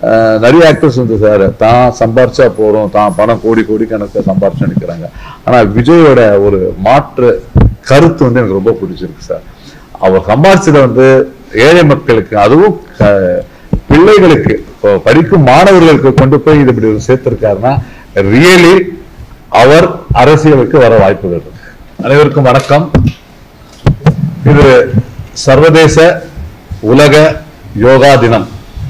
அஹ், நிறைய ஆக்டர்ஸ் வந்து சார் தான் சம்பாரிச்சா போறோம் தான் பணம் கோடி கோடி கணக்கில் சம்பாரிச்சு நிற்கிறாங்க ஆனா விஜயோட ஒரு மாற்று கருத்து வந்து எனக்கு ரொம்ப பிடிச்சிருக்கு சார் அவர் சம்பாரிச்சதை வந்து ஏழை மக்களுக்கு அதுவும் க- பிள்ளைகளுக்கு இப்போ படிக்கும் மாணவர்களுக்கு கொண்டு போய் இது இப்படி சேர்த்திருக்காருன்னா ரியலி அவர் அரசியலுக்கு வர வாய்ப்புகள் இருக்கு அனைவருக்கும் வணக்கம் இது சர்வதேச உலக யோகா தினம்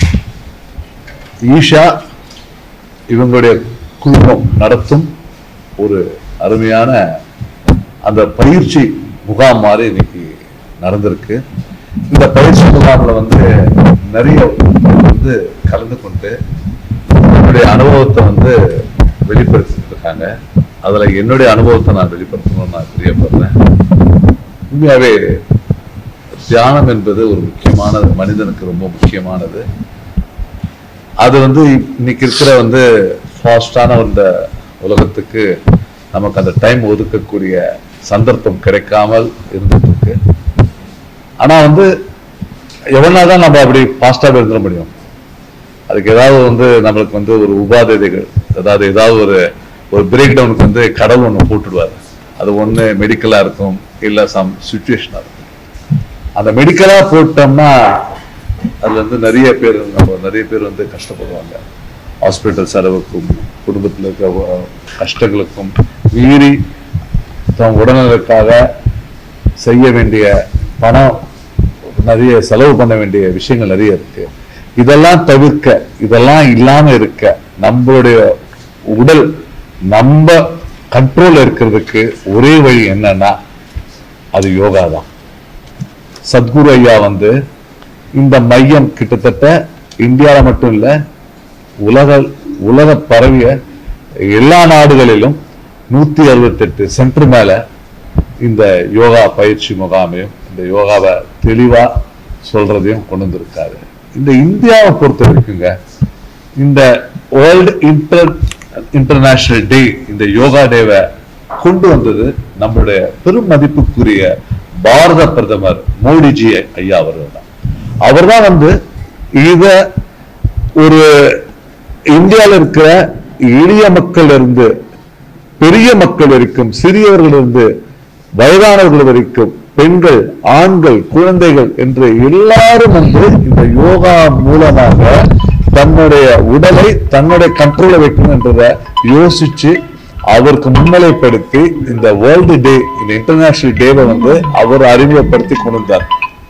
ஈஷா இவங்களுடைய குழுமம் நடத்தும் ஒரு அருமையான அந்த பயிற்சி முகாம் மாதிரி இன்னைக்கு நடந்திருக்கு இந்த பயிற்சி முகாம்ல வந்து நிறைய வந்து கலந்து கொண்டு என்னுடைய அனுபவத்தை வந்து வெளிப்படுத்திட்டு இருக்காங்க அதுல என்னுடைய அனுபவத்தை நான் வெளிப்படுத்தணும்னு நான் பிரியப்படுறேன் உண்மையாவே தியானம் என்பது ஒரு முக்கியமானது மனிதனுக்கு ரொம்ப முக்கியமானது அது வந்து இன்னைக்கு இருக்கிற வந்து ஃபாஸ்டான இந்த உலகத்துக்கு நமக்கு அந்த டைம் ஒதுக்கக்கூடிய சந்தர்ப்பம் கிடைக்காமல் இருந்துட்டு இருக்கு ஆனா வந்து எவ்வளோ தான் நம்ம அப்படி ஃபாஸ்டாக இருந்துட முடியும் அதுக்கு ஏதாவது வந்து நம்மளுக்கு வந்து ஒரு உபாதைகள் அதாவது ஏதாவது ஒரு ஒரு பிரேக் டவுனுக்கு வந்து கடவுள் ஒன்று போட்டுடுவார் அது ஒன்று மெடிக்கலாக இருக்கும் இல்லை சம் சுச்சுவேஷனாக இருக்கும் அந்த மெடிக்கலாக போட்டோம்னா அதுல வந்து நிறைய பேர் நம்ம நிறைய பேர் வந்து கஷ்டப்படுவாங்க ஹாஸ்பிட்டல் செலவுக்கும் குடும்பத்தில் இருக்க அஹ், கஷ்டங்களுக்கும் மீறி தம் உடல்நலத்துக்காக செய்ய வேண்டிய பணம் நிறைய செலவு பண்ண வேண்டிய விஷயங்கள் நிறைய இருக்கு இதெல்லாம் தவிர்க்க இதெல்லாம் இல்லாம இருக்க நம்மளுடைய உடல் நம்ம கண்ட்ரோல் இருக்கிறதுக்கு ஒரே வழி என்னன்னா அது யோகா தான் சத்குரு ஐயா வந்து இந்த மையம் கிட்டத்தட்ட இந்தியாவில் மட்டும் இல்ல உலக உலக பரவிய எல்லா நாடுகளிலும் நூத்தி அறுபத்தெட்டு சென்டர் மேல இந்த யோகா பயிற்சி முகாமையும் இந்த யோகாவை தெளிவா சொல்றதையும் கொண்டு வந்திருக்காரு இந்த இந்தியாவை பொறுத்த வரைக்குங்க இந்த வேர்ல்டு இன்டர் இன்டர்நேஷனல் டே இந்த யோகா டேவை கொண்டு வந்தது நம்மளுடைய பெரும் மதிப்புக்குரிய பாரத பிரதமர் மோடிஜி ஐயா அவர்கள் தான் அவர் தான் வந்து இத ஒரு இந்தியாவில் இருக்கிற எளிய மக்கள் இருந்து பெரிய மக்கள் வரைக்கும் சிறியவர்கள் இருந்து வயதானவர்கள் வரைக்கும் பெண்கள் ஆண்கள் குழந்தைகள் என்று எல்லாரும் வந்து இந்த யோகா மூலமாக தன்னுடைய உடலை தன்னுடைய கண்ட்ரோல வைக்கணும் என்றதை யோசிச்சு அவருக்கு முன்னிலைப்படுத்தி இந்த வேர்ல்டு டே இந்த இன்டர்நேஷனல் டேவை வந்து அவர் அறிமுகப்படுத்தி கொண்டு வந்தார்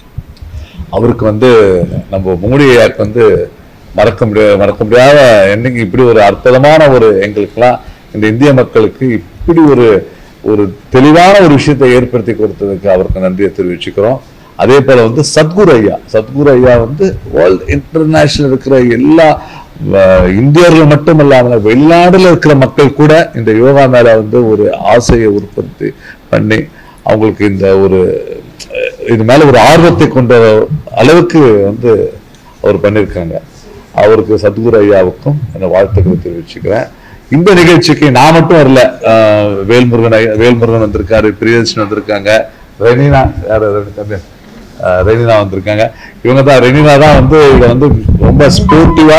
அவருக்கு வந்து நம்ம மோடி ஐயாக்கு வந்து மறக்க முடியாத மறக்க முடியாத என்னைக்கு இப்படி ஒரு அற்புதமான ஒரு எங்களுக்கெல்லாம் இந்த இந்திய மக்களுக்கு இப்படி ஒரு ஒரு தெளிவான ஒரு விஷயத்தை ஏற்படுத்தி கொடுத்ததுக்கு அவருக்கு நன்றியை தெரிவிச்சுக்கிறோம் அதே போல வந்து சத்குரு ஐயா சத்குரு ஐயா வந்து வேர்ல்ட் இன்டர்நேஷனல் இருக்கிற எல்லா அஹ், இந்தியர்கள் மட்டும் இல்லாமல் வெளிநாடுல இருக்கிற மக்கள் கூட இந்த யோகா மேல வந்து ஒரு ஆசையை உற்பத்தி பண்ணி அவங்களுக்கு இந்த ஒரு அஹ், இது மேல ஒரு ஆர்வத்தை கொண்ட அளவுக்கு வந்து அவர் பண்ணியிருக்காங்க அவருக்கு சத்குரு ஐயாவுக்கும் அந்த வாழ்த்துக்களை தெரிவிச்சுக்கிறேன் இந்த நிகழ்ச்சிக்கு நான் மட்டும் வரல அஹ், வேல்முருகன் ஐயா வேல்முருகன் வந்திருக்காரு பிரியதர்ஷன் வந்திருக்காங்க ரெனினா யார் ரெனி- அஹ், ரெனினா வந்திருக்காங்க இவங்க தான் ரெனினா தான் வந்து இதை வந்து ரொம்ப ஸ்போர்ட்டிவா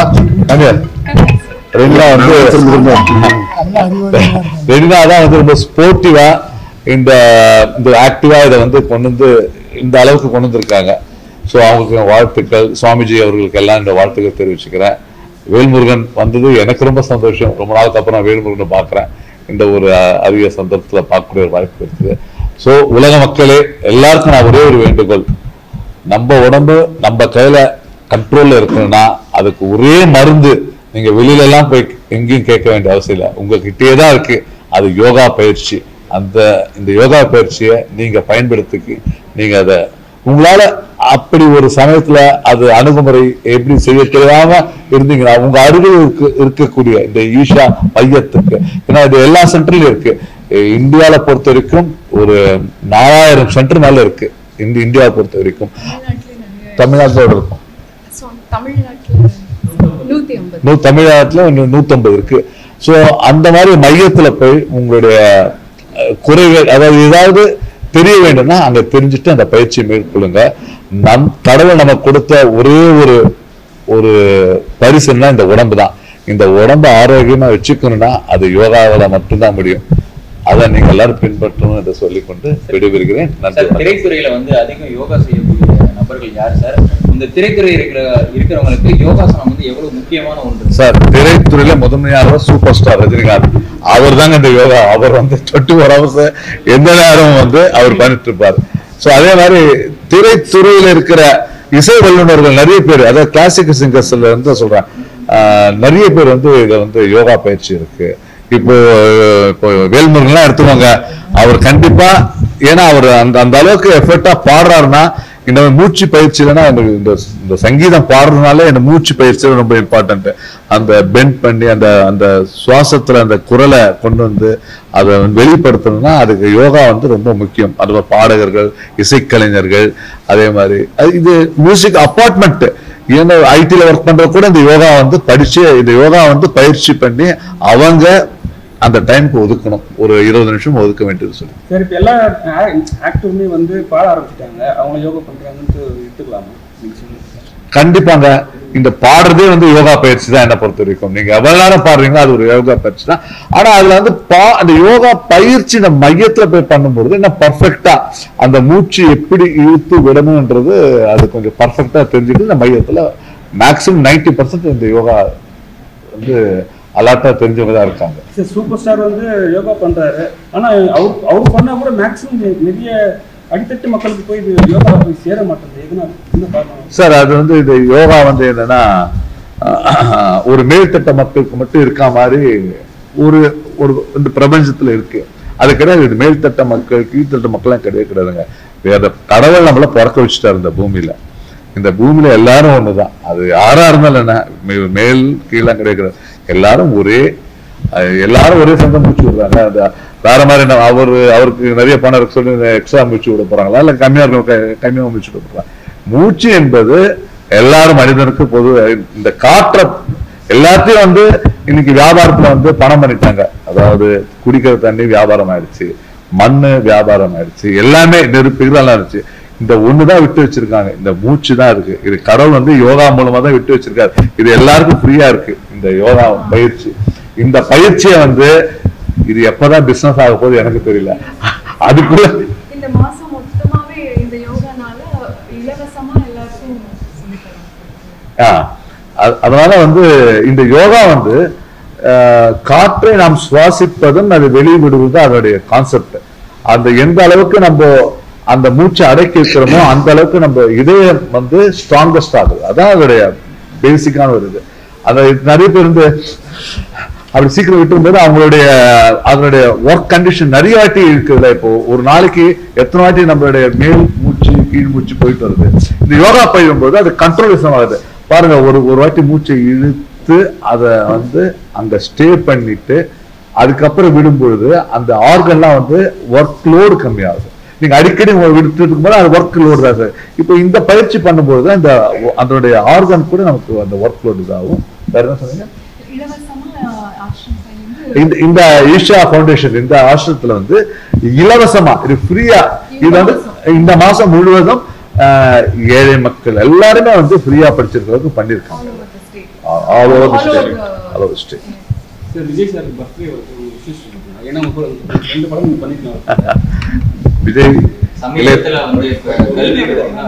ரெனினா வந்து ரெனினா தான் வந்து ரொம்ப ஸ்போர்ட்டிவா இந்த இந்த ஆக்டிவா இதை வந்து கொண்டு வந்து இந்த அளவுக்கு கொண்டு வந்திருக்காங்க ஸோ அவங்களுக்கு வாழ்த்துக்கள் சுவாமிஜி அவர்களுக்கு எல்லாம் இந்த வாழ்த்துக்கள் தெரிவிச்சுக்கிறேன் வேல்முருகன் வந்தது எனக்கு ரொம்ப சந்தோஷம் ரொம்ப நாளுக்கு அப்புறம் நான் வேல்முருகனை பார்க்குறேன் இந்த ஒரு அஹ், அரிய சந்தர்ப்பத்தில் பார்க்கக்கூடிய ஒரு வாய்ப்பு இருக்குது ஸோ உலக மக்களே எல்லாருக்கும் நான் ஒரே ஒரு வேண்டுகோள் நம்ம உடம்பு நம்ம கையில கண்ட்ரோல்ல இருக்கணும்னா அதுக்கு ஒரே மருந்து நீங்க வெளியில எல்லாம் போய் எங்கேயும் கேட்க வேண்டிய அவசியம் இல்லை உங்ககிட்டயே தான் இருக்கு அது யோகா பயிற்சி அந்த இந்த யோகா பயிற்சியை நீங்க பயன்படுத்திக்கு நீங்க அதை உங்களால அப்படி ஒரு சமயத்துல அது அணுகுமுறை எப்படி செய்ய தெரியாம இருந்தீங்கன்னா உங்க அருகில் இருக்கு இருக்கக்கூடிய இந்த ஈஷா மையத்துக்கு ஏன்னா இது எல்லா சென்டர்லயும் இருக்கு இ- இந்தியால பொறுத்த வரைக்கும் ஒரு நாலாயிரம் சென்டர் மேல இருக்கு இந்த இந்தியாவை பொறுத்த வரைக்கும் தமிழ்நாட்டிலே நிறைய தமிழ்நாட்டோட இருக்கும் ஸோ தமிழ்நாட்டில் நூற்றி ஐம்பது நூ தமிழ்நாட்டுல இன்னும் நூத்தம்பது இருக்கு ஸோ அந்த மாதிரி மையத்துல போய் உங்களுடைய அஹ், குறைகள் அதாவது ஏதாவது தெரிய வேண்டும்னா அங்க தெரிஞ்சுட்டு அந்த பயிற்சியை மேற்கொள்ளுங்க நம் கடவுள் நமக்கு கொடுத்த ஒரே ஒரு ஒரு பரிசுன்னா இந்த உடம்பு தான் இந்த உடம்ப ஆரோக்கியமா வச்சுக்கணும்னா அது யோகாவில மட்டும்தான் முடியும் அதை நீங்க எல்லாரும் பின்பற்றணும் என்று சொல்லிக்கொண்டு விடைபெறுகிறேன் நன்றி சார் வணக்கம். திரைத்துறையில வந்து அதிகம் யோகா செய்யக்கூடிய நபர்கள் யார் சார் இந்த திரைத்துறை இருக்கிற இருக்கிறவங்களுக்கு யோகாசனம் வந்து எவ்வளவு முக்கியமான ஒன்று சார் திரைத்துறையில முதன்மையானவர் சூப்பர் ஸ்டார் ரஜினிகாந்த் அவர் தாங்க இந்த யோகா அவர் வந்து டுவெண்ட்டி ஃபோர் ஹவர்ஸ் எந்த நேரமும் வந்து அவர் பண்ணிட்டு இருப்பார் ஸோ அதே மாதிரி திரைத்துறையில இருக்கிற இசை வல்லுநர்கள் நிறைய பேர் அதாவது கிளாசிக்கல் சிங்கர்ஸ்ல இருந்து சொல்றேன் ஆஹ், நிறைய பேர் வந்து இதை வந்து யோகா பயிற்சி இருக்கு இப்போ இப்போ வேல்முருகன்லாம் எடுத்துக்கோங்க அவர் கண்டிப்பா ஏன்னா அவர் அந்த அந்த அளவுக்கு எஃபர்ட்டா பாடுறாருன்னா இந்த மூச்சு பயிற்சி இல்லைன்னா எனக்கு இந்த இந்த சங்கீதம் பாடுறதுனால இந்த மூச்சு பயிற்சி ரொம்ப இம்பார்ட்டன்ட் அந்த பெண்ட் பண்ணி அந்த அந்த சுவாசத்துல அந்த குரலை கொண்டு வந்து அதை வெளிப்படுத்தணும்னா அதுக்கு யோகா வந்து ரொம்ப முக்கியம் அது பாடகர்கள் இசைக்கலைஞர்கள் அதே மாதிரி அது இது மியூசிக் அப்பார்ட்மெண்ட் ஏன்னா ஐடில ஒர்க் பண்ற கூட இந்த யோகா வந்து படிச்சு இந்த யோகா வந்து பயிற்சி பண்ணி அவங்க அந்த டைம்க்கு ஒதுக்கணும் ஒரு இருபது நிமிஷம் ஒதுக்க வேண்டியது சொல்லி சரி இப்போ எல்லா ஆக்டருமே வந்து பாட ஆரம்பிச்சிட்டாங்க அவங்க யோகா பண்றாங்கன்ட்டு எடுத்துக்கலாமா நீங்க சொல்லுங்க கண்டிப்பாங்க இந்த பாடுறதே வந்து யோகா பயிற்சி தான் என்ன பொறுத்த வரைக்கும் நீங்க எவ்வளவு நேரம் பாடுறீங்களோ அது ஒரு யோகா பயிற்சி தான் ஆனா அதுல வந்து பா அந்த யோகா பயிற்சி இந்த மையத்துல போய் பண்ணும்போது என்ன பர்ஃபெக்டா அந்த மூச்சு எப்படி இழுத்து விடணும்ன்றது அது கொஞ்சம் பர்ஃபெக்டா தெரிஞ்சுட்டு இந்த மையத்துல மேக்ஸிமம் 90% பர்சன்ட் இந்த யோகா வந்து அலாட்டா தெரிஞ்சவங்க தான் இருக்காங்க சரி சூப்பர் ஸ்டார் வந்து யோகா பண்றாரு ஆனா அவர் அவர் பண்ணா கூட மேக்ஸிமம் நிறைய அடித்தட்டு மக்களுக்கு போய் இது யோகா போய் சேர மாட்டேங்குது எதுனா என்ன காரணம் சார் அது வந்து இது யோகா வந்து என்னன்னா அஹ், ஒரு மேல்தட்ட மக்களுக்கு மட்டும் இருக்கா மாதிரி ஒரு ஒரு இந்த பிரபஞ்சத்துல இருக்கு அது கிடையாது இது மேல்தட்ட மக்கள் கீழ்த்தட்ட மக்கள்லாம் கிடையவே கிடையாதுங்க வேற கடவுள் நம்மள பிறக்க வச்சுட்டாரு இந்த பூமியில இந்த பூமியில எல்லாரும் ஒண்ணுதான் அது யாரா இருந்தாலும் என்ன மே- மேல் கீழே கிடையாது எல்லாரும் ஒரே அஹ், எல்லாரும் ஒரே சொந்தம் மூச்சு விடுறாங்க அந்த வேற மாதிரி என்ன அவரு அவருக்கு நிறைய பணம் இருக்கு சொல்லி எக்ஸ்ட்ரா மூச்சு விட போறாங்களா இல்ல கம்மியா இருக்கும் கம்மியா மூச்சு விட போறாங்க மூச்சு என்பது எல்லாரும் மனிதனுக்கு பொது இந்த காற்றை எல்லாத்தையும் வந்து இன்னைக்கு வியாபாரத்துல வந்து பணம் பண்ணிட்டாங்க அதாவது குடிக்கிற தண்ணி வியாபாரம் ஆயிடுச்சு மண்ணு வியாபாரம் ஆயிடுச்சு எல்லாமே நெருப்பு இதெல்லாம் இருந்துச்சு இந்த ஒண்ணுதான் விட்டு வச்சிருக்காங்க இந்த மூச்சு தான் இருக்கு இது கடவுள் வந்து யோகா மூலமா தான் விட்டு வச்சிருக்காரு இது எல்லாருக்கும் ஃப்ரீயா இருக்கு இந்த யோகா பயிற்சி இந்த பயிற்சியை வந்து இது எப்பதான் பிசினஸ் ஆக போகுது எனக்கு தெரியல அதுக்குள்ள இந்த மாசம் மொத்தமாவே இந்த யோகானால இலவசமா எல்லாருக்கும் சொல்லித் தரோம் ஆ, அ- அதனால வந்து இந்த யோகா வந்து அஹ், காற்றை நாம் சுவாசிப்பதும் அது வெளிவிடுவது அதனுடைய கான்செப்ட் அந்த எந்த அளவுக்கு நம்ம அந்த மூச்சை அடக்கி வைக்கிறோமோ அந்த அளவுக்கு நம்ம இதயம் வந்து ஸ்ட்ராங்கஸ்ட் ஆகுது அதான் அதோடைய பேசிக்கான ஒரு இது அதை நிறைய பேர் வந்து அப்படி சீக்கிரம் விட்டும்போது அவங்களுடைய அதனுடைய ஒர்க் கண்டிஷன் நிறைய வாட்டி இருக்குதுல்ல இப்போ ஒரு நாளைக்கு எத்தனை வாட்டி நம்மளுடைய மேல் மூச்சு கீழ் மூச்சு போயிட்டு வருது இந்த யோகா பயிலும்போது அது கண்ட்ரோலிசம் ஆகுது பாருங்க ஒரு ஒரு வாட்டி மூச்சை இழுத்து அதை வந்து அங்க ஸ்டே பண்ணிட்டு அதுக்கப்புறம் விடும்பொழுது அந்த ஆர்கன்லாம் வந்து ஒர்க் லோடு கம்மியாகுது நீங்க அடிக்கடி உங்க விடுத்துட்டு இருக்கும்போது அது ஒர்க் லோடு தான் சார் இப்போ இந்த பயிற்சி பண்ணும்போது தான் இந்த அதனுடைய ஆர்கன் கூட நமக்கு அந்த ஒர்க் லோடு இதாகும் வேற என்ன சொன்னீங்க இலவசமா ஆசிரம் பயின்று இந்த இந்த ஈஷா ஃபவுண்டேஷன் இந்த ஆசிரமத்துல வந்து இலவசமா இது ஃப்ரீயா இது வந்து இந்த மாசம் முழுவதும் ஆஹ், ஏழை மக்கள் எல்லாருமே வந்து ஃப்ரீயா படிச்சிருக்கிறதுக்கு பண்ணிருக்காங்க all over the state all over All state over the- all over state sir Vijay sir birthday ஒரு விஷயம் சொல்லுங்க ஏன்னா உங்க ரெண்டு படம் நீங்க பண்ணிக்கலாம் விஜய் இளைய சமீபத்துல வந்து இப்ப கல்வி பார்த்தீங்கன்னா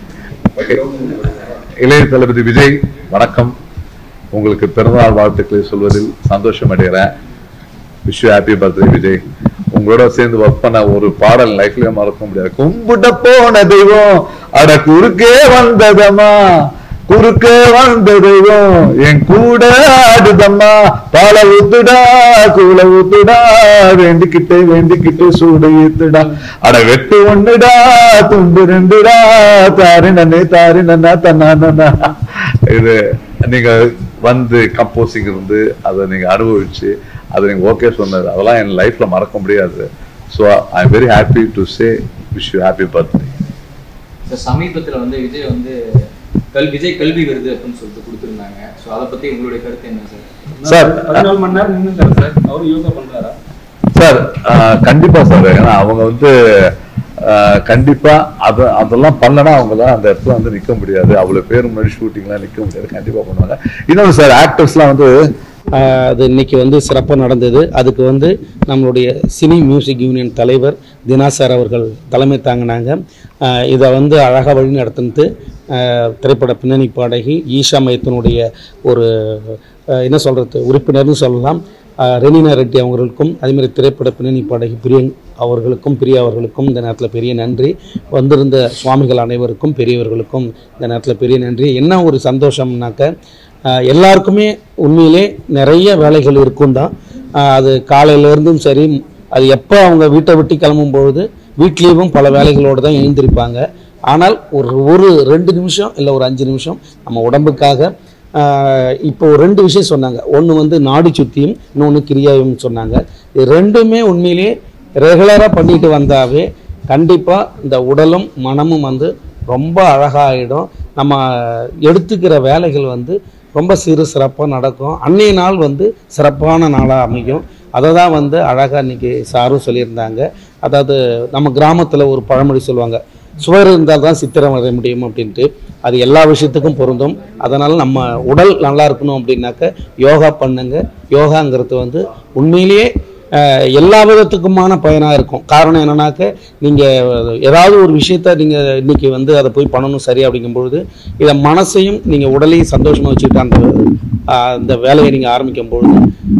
இளைய தளபதி விஜய் வணக்கம் உங்களுக்கு பிறந்தநாள் வாழ்த்துக்களை சொல்வதில் சந்தோஷம் அடைகிறேன் விஷ் ஹாப்பி பர்த்டே விஜய் உங்களோட சேர்ந்து ஒர்க் பண்ண ஒரு பாடல் லைஃப்லயே மறக்க முடியாது கும்பிட்ட போன தெய்வம் அட குறுக்கே வந்ததம்மா குறுக்கே வந்த தெய்வம் என் கூட ஆடுதம்மா பால ஊத்துடா கூல ஊத்துடா வேண்டிக்கிட்டு வேண்டிக்கிட்டு சூடு ஈத்துடா அட வெட்டு ஒண்ணுடா துண்டு ரெண்டுடா தாரி நன்னே தாரி நன்னா தன்னா இது நீங்க வந்து கம்போசிங் இருந்து அதை நீங்க அனுபவிச்சு அதை நீங்க ஓகே சொன்னது அதெல்லாம் என் லைஃப்ல மறக்க முடியாது so I am very happy to say wish you happy birthday sir சமீபத்துல வந்து விஜய் வந்து கல் விஜய் கல்வி விருது அப்படின்னு சொல்லிட்டு கொடுத்துருந்தாங்க ஸோ அதை பத்தி உங்களுடைய கருத்து என்ன சார் சார் பதினாலு மணி நேரம் நின்றுட்டாரு சார் அவரும் யோகா பண்றாரா சார் ஆஹ், கண்டிப்பா சார் ஏன்னா அவங்க வந்து ஆஹ் கண்டிப்பா அது அதெல்லாம் பண்ணலன்னா அவங்களாம் அந்த இடத்துல வந்து நிக்க முடியாது அவ்வளவு பேர் முன்னாடி ஷூட்டிங்லாம் நிக்க முடியாது கண்டிப்பா பண்ணுவாங்க இன்னொன்று சார் ஆக்டர்ஸ்லாம் வந்து ஆஹ் அது இன்னைக்கு வந்து சிறப்பாக நடந்தது அதுக்கு வந்து நம்மளுடைய சினி மியூசிக் யூனியன் தலைவர் தினா சார் அவர்கள் தலைமை தாங்கினாங்க ஆஹ் இதை வந்து அழகாக வழி நடத்துனது ஆஹ் திரைப்பட பின்னணி பாடகி ஈஷா மைத்தனுடைய ஒரு ஆஹ் என்ன சொல்கிறது உறுப்பினர்னு சொல்லலாம் ஆஹ் ரெனினா ரெட்டி அவர்களுக்கும் அதேமாதிரி திரைப்பட பின்னணி பாடகி பிரியங் அவர்களுக்கும் பிரியா அவர்களுக்கும் இந்த நேரத்தில் பெரிய நன்றி வந்திருந்த சுவாமிகள் அனைவருக்கும் பெரியவர்களுக்கும் இந்த நேரத்தில் பெரிய நன்றி என்ன ஒரு சந்தோஷம்னாக்க ஆஹ் எல்லாருக்குமே உண்மையிலே நிறைய வேலைகள் இருக்கும் தான் ஆஹ் அது காலையிலேருந்தும் சரி அது எப்போ அவங்க வீட்டை விட்டு கிளம்பும் பொழுது வீட்லேயும் பல வேலைகளோடு தான் எழுந்திருப்பாங்க ஆனால் ஒரு ஒரு ரெண்டு நிமிஷம் இல்லை ஒரு அஞ்சு நிமிஷம் நம்ம உடம்புக்காக ஆஹ் இப்போ ஒரு ரெண்டு விஷயம் சொன்னாங்க ஒன்று வந்து நாடி சுத்தியும் இன்னொன்று கிரியாயும் சொன்னாங்க இது ரெண்டுமே உண்மையிலேயே ரெகுலராக பண்ணிட்டு வந்தாவே கண்டிப்பாக இந்த உடலும் மனமும் வந்து ரொம்ப அழகாகிடும் நம்ம எடுத்துக்கிற வேலைகள் வந்து ரொம்ப சிறு சிறப்பாக நடக்கும் அன்னைய நாள் வந்து சிறப்பான நாளாக அமையும் அதை தான் வந்து அழகாக இன்னைக்கு சாரும் சொல்லியிருந்தாங்க அதாவது நம்ம கிராமத்தில் ஒரு பழமொழி சொல்லுவாங்க சுவர் இருந்தால் தான் சித்திரம் வரைய முடியும் அப்படின்ட்டு அது எல்லா விஷயத்துக்கும் பொருந்தும் அதனால் நம்ம உடல் நல்லா இருக்கணும் அப்படின்னாக்க யோகா பண்ணுங்க யோகாங்கிறது வந்து உண்மையிலேயே அஹ், எல்லா விதத்துக்குமான பயனாக இருக்கும் காரணம் என்னன்னாக்க நீங்கள் ஏதாவது ஒரு விஷயத்த நீங்கள் இன்னைக்கு வந்து அதை போய் பண்ணணும் சரி அப்படிங்கும்பொழுது இதை மனசையும் நீங்கள் உடலையும் சந்தோஷமாக வச்சுக்கிட்டு அந்த அஹ், அந்த வேலையை நீங்கள் ஆரம்பிக்கும் பொழுது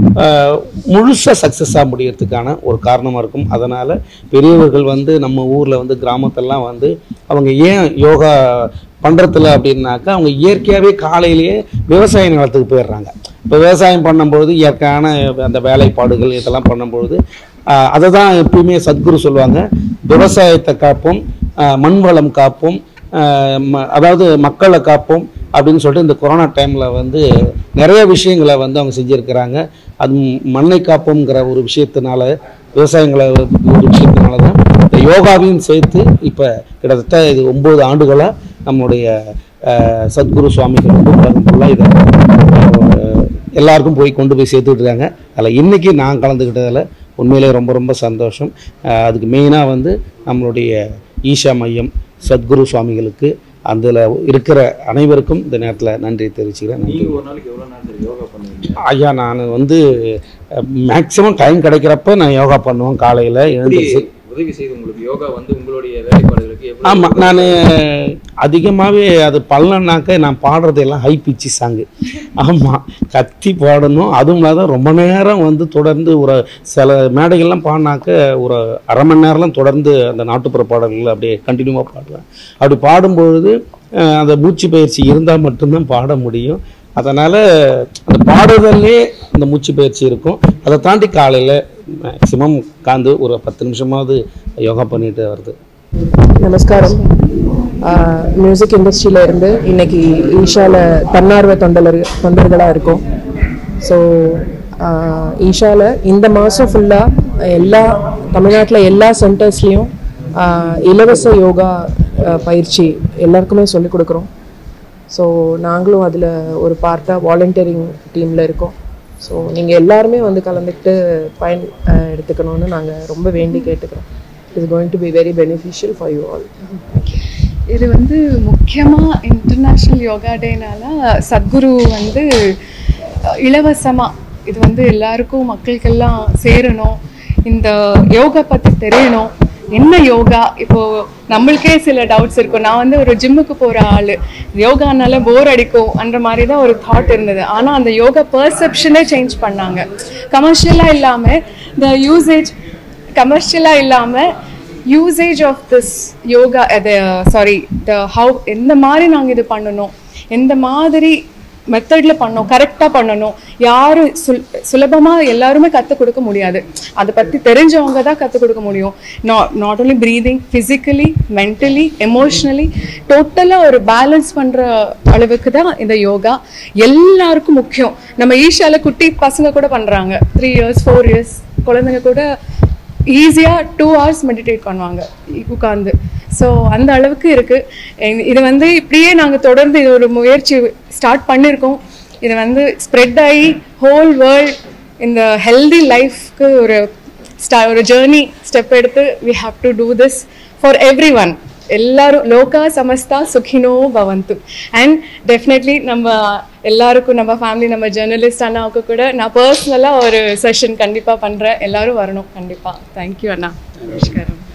முழுசாக சக்ஸஸாக முடியறதுக்கான ஒரு காரணமாக இருக்கும் அதனால் பெரியவர்கள் வந்து நம்ம ஊரில் வந்து கிராமத்தெல்லாம் வந்து அவங்க ஏன் யோகா பண்ணுறதில்ல அப்படின்னாக்கா அவங்க இயற்கையாகவே காலையிலேயே விவசாய நிலத்துக்கு போயிடுறாங்க இப்போ விவசாயம் பண்ணும்பொழுது இயற்கையான அந்த வேலைப்பாடுகள் இதெல்லாம் பண்ணும்பொழுது ஆஹ், அதை தான் எப்பயுமே சத்குரு சொல்லுவாங்க விவசாயத்தை காப்போம் ஆஹ், மண் வளம் காப்போம் ஆஹ், ம- அதாவது மக்களை காப்போம் அப்படின்னு சொல்லிட்டு இந்த கொரோனா டைமில் வந்து நிறைய விஷயங்களை வந்து அவங்க செஞ்சுருக்கிறாங்க அது ம்- மண்ணை காப்போங்கிற ஒரு விஷயத்தினால விவசாயங்களை ஒரு விஷயத்தினால தான் இந்த யோகாவையும் சேர்த்து இப்போ கிட்டத்தட்ட இது ஒம்பது ஆண்டுகளாக நம்மளுடைய அஹ், சத்குரு சுவாமிகள் வந்து உலகம் ஃபுல்லாக இதை அஹ், எல்லாருக்கும் போய் கொண்டு போய் சேர்த்துட்டு இருக்காங்க அதில் இன்றைக்கி நான் கலந்துக்கிட்டதில் உண்மையிலே ரொம்ப ரொம்ப சந்தோஷம் அஹ், அதுக்கு மெயினாக வந்து நம்மளுடைய ஈஷா மையம் சத்குரு சுவாமிகளுக்கு அதில் இருக்கிற அனைவருக்கும் இந்த நேரத்தில் நன்றி தெரிவிச்சுக்கிறேன் நன்றி நீங்க ஒரு நாளைக்கு எவ்வளவு நேரம் சார் யோகா பண்ணுவீங்க ஐயா நான் வந்து மேக்ஸிமம் டைம் கிடைக்கிறப்ப நான் யோகா பண்ணுவேன் காலையில் எப்படி எழுந்திரிச்சு உதவி செய்து உங்களுக்கு யோகா வந்து உங்களுடைய வேலைப்பாடுகளுக்கு எவ்வளவு ஆமாம் நான் அதிகமாகவே அது பல்லனாக்க நான் பாடுறது எல்லாம் ஹை பிச்சு சாங்கு ஆமாம் கத்தி பாடணும் அதுவும் இல்லாத ரொம்ப நேரம் வந்து தொடர்ந்து ஒரு சில மேடைகள்லாம் பாடினாக்க ஒரு அரை மணி நேரம்லாம் தொடர்ந்து அந்த நாட்டுப்புற பாடல்கள் அப்படியே கண்டினியூவாக பாடுவேன் அப்படி பாடும்பொழுது அஹ், அந்த மூச்சு பயிற்சி இருந்தால் மட்டும்தான் பாட முடியும் அதனால் அந்த பாடுதல்லே அந்த மூச்சு பயிற்சி இருக்கும் அதை தாண்டி காலையில் மேக்ஸிமம் உட்காந்து ஒரு பத்து நிமிஷமாவது யோகா பண்ணிட்டு வருது நமஸ்காரம் மியூசிக் இண்டஸ்ட்ரியில இருந்து இன்னைக்கு ஈஷால தன்னார்வ தொண்டலர் தொண்டர்களாக இருக்கோம் ஸோ ஈஷால இந்த மாதம் ஃபுல்லாக எல்லா தமிழ்நாட்டில் எல்லா சென்டர்ஸ்லேயும் இலவச யோகா ஆஹ், பயிற்சி எல்லாருக்குமே சொல்லிக் கொடுக்குறோம் ஸோ நாங்களும் அதில் ஒரு பார்ட்டாக வாலண்டியரிங் டீமில் இருக்கோம் ஸோ நீங்கள் எல்லாருமே வந்து கலந்துக்கிட்டு பயன் ஆஹ், எடுத்துக்கணும்னு நாங்கள் ரொம்ப வேண்டி கேட்டுக்கிறோம் it is going to be very beneficial for you all இது வந்து முக்கியமா இன்டர்நேஷ்னல் யோகா டேனால சத்குரு வந்து அஹ், இலவசமா இது வந்து எல்லாருக்கும் மக்களுக்கெல்லாம் சேரணும் இந்த யோகா பத்தி தெரியணும் என்ன யோகா இப்போ நம்மளுக்கே சில டவுட்ஸ் இருக்கும் நான் வந்து ஒரு ஜிம்முக்கு போற ஆளு யோகானால போர் அடிக்கும் அந்த மாதிரி தான் ஒரு தாட் இருந்தது ஆனா அந்த யோகா பர்செப்ஷனே சேஞ்ச் பண்ணாங்க கமர்ஷியலா இல்லாம இந்த யூசேஜ் கமர்ஷியலா இல்லாம யூசேஜ் ஆஃப் திஸ் யோகா அது சாரி த ஹவு எந்த மாதிரி நாங்கள் இது பண்ணணும் எந்த மாதிரி மெத்தடில் பண்ணணும் கரெக்டாக பண்ணணும் யாரும் சுல் சுலபமாக எல்லாருமே கற்றுக் கொடுக்க முடியாது அதை பற்றி தெரிஞ்சவங்க தான் கற்றுக் கொடுக்க முடியும் not not only breathing physically mentally emotionally டோட்டலாக ஒரு பேலன்ஸ் பண்ணுற அளவுக்கு தான் இந்த யோகா எல்லாருக்கும் முக்கியம் நம்ம ஈஷால குட்டி பசங்க கூட பண்ணுறாங்க த்ரீ இயர்ஸ் ஃபோர் இயர்ஸ் குழந்தைங்க கூட ஈஸியாக டூ ஹவர்ஸ் மெடிடேட் பண்ணுவாங்க உட்காந்து ஸோ அந்த அளவுக்கு இருக்குது இது வந்து இப்படியே நாங்கள் தொடர்ந்து இது ஒரு முயற்சி ஸ்டார்ட் பண்ணியிருக்கோம் இது வந்து ஸ்ப்ரெட் ஆகி ஹோல் வேர்ல்ட் இந்த ஹெல்தி லைஃப்க்கு ஒரு ஸ்டா ஒரு ஜேர்னி ஸ்டெப் எடுத்து we have to do this for everyone எல்லாரும் லோகா சமஸ்தா சுகினோ பவந்து அண்ட் டெஃபினெட்லி நம்ம எல்லாருக்கும் நம்ம ஃபேமிலி நம்ம ஜேர்னலிஸ்ட் அண்ணாவுக்கு கூட நான் பர்சனலாக ஒரு செஷன் கண்டிப்பாக பண்ணுறேன் எல்லாரும் வரணும் கண்டிப்பாக தேங்க்யூ அண்ணா நமஸ்காரம்